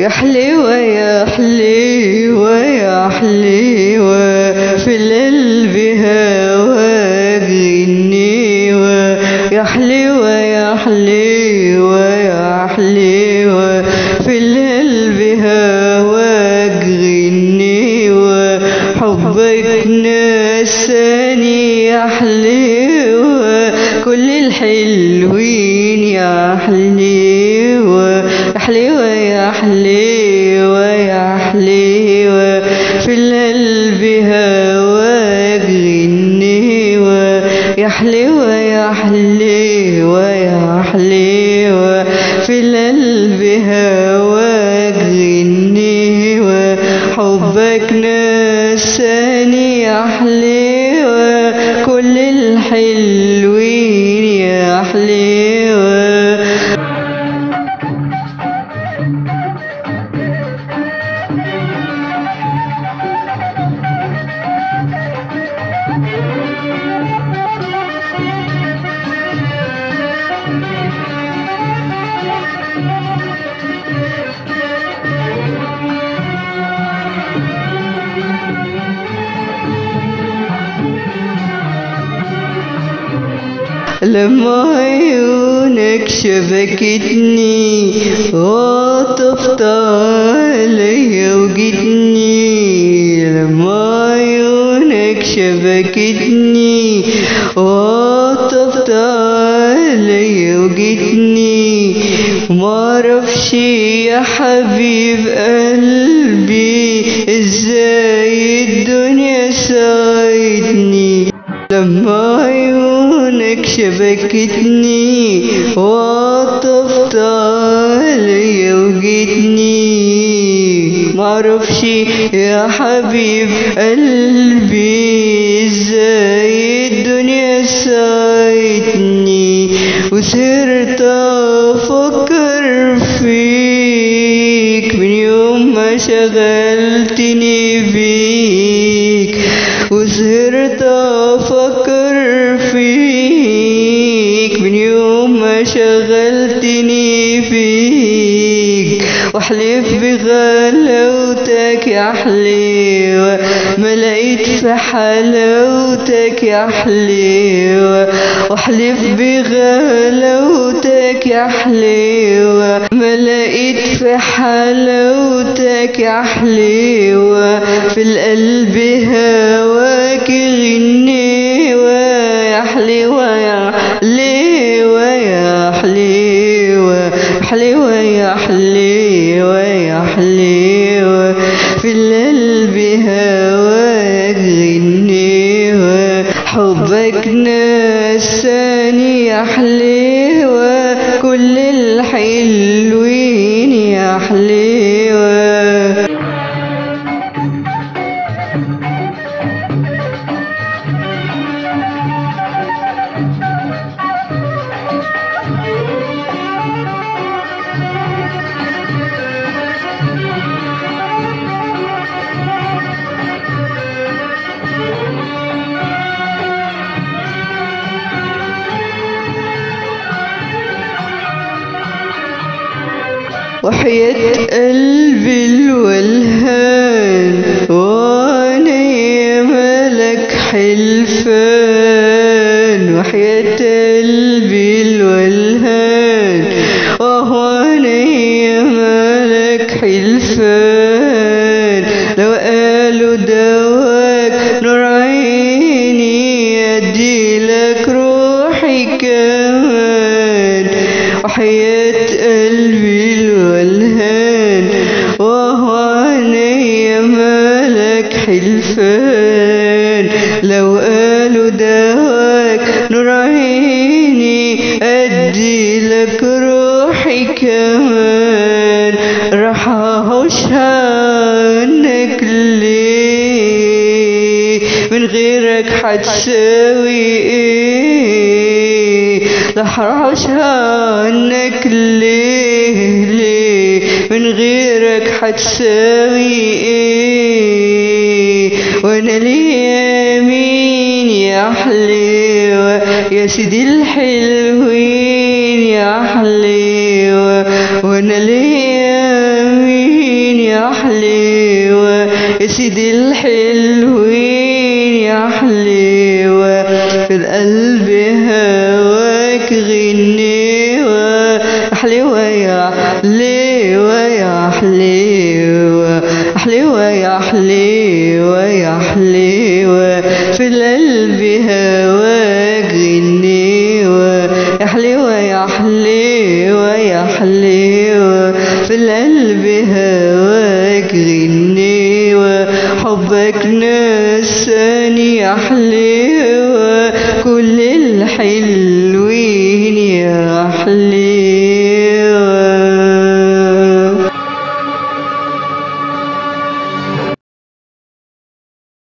يا حليوة يا حليوة يا حليوة في القلب هواك غنيوة يا حليوة يا حليوة يا حليوة في القلب هواك غنيوة حبك نساني يا حليوة كل الحلوين يا حليوة يا حليوة يا حليوة يا حليوة في القلب هواك غنيوة يا حليوة يا حليوة يا حليوة في القلب هواك غنيوة حبك نساني يا حليوة كل الحلوين يا حليوة لما عيونك شبكتني وطفت عليا وجتني لما عيونك شبكتني وطفت عليا وجتني معرفش يا حبيب قلبي ازاي الدنيا ساعدني لما عيونك شبكتني وطفت عليا وجيتني معرفش يا حبيب قلبي ازاي الدنيا ساعدتني وصرت افكر فيك من يوم ما شغلتني بيك وصرت افكر فيك من يوم ما شغلتني فيك واحلف بغلاوتك يا حليوة ما لقيت في حلاوتك يا حليوة واحلف بغلاوتك يا حليوة ما لقيت في حلاوتك يا حليوة في القلب هواك غنيوة يا حليوة يا حليوة يا حليوة حليوة يا حليوة يا حليوة في القلب هواك غنيوة حبك نساني يا حليوة كل الحلوين يا حليوة وحياة قلبي الولهان وانا ملك حلفان وحياة قلبي الولهان وانا ملك حلفان لو قالوا دواك نور عيني ادي لك روحي كمان وحياة قلبي الولهان وهو عيني مالك حلفان لو قالوا دواك نور عيني ادي لك روحي كمان راح اهوش عنك ليه من غيرك حتساوي ايه لحرش عنك ليه ليه من غيرك حتساوي ايه وانا ليا مين يا حليوة يا سيدي الحلوين يا حليوة وانا ليا مين يا حليوة يا سيدي الحلوين يا حليوة في القلب هواك غنيوة يا حليوة يا حليوة يا حليوة حليوة يا حليوة يا حليوة في القلب هواك غنيوة يا حليوة يا حليوة يا حليوة في القلب هواك غنيوة حبك نساني يا حليوة كل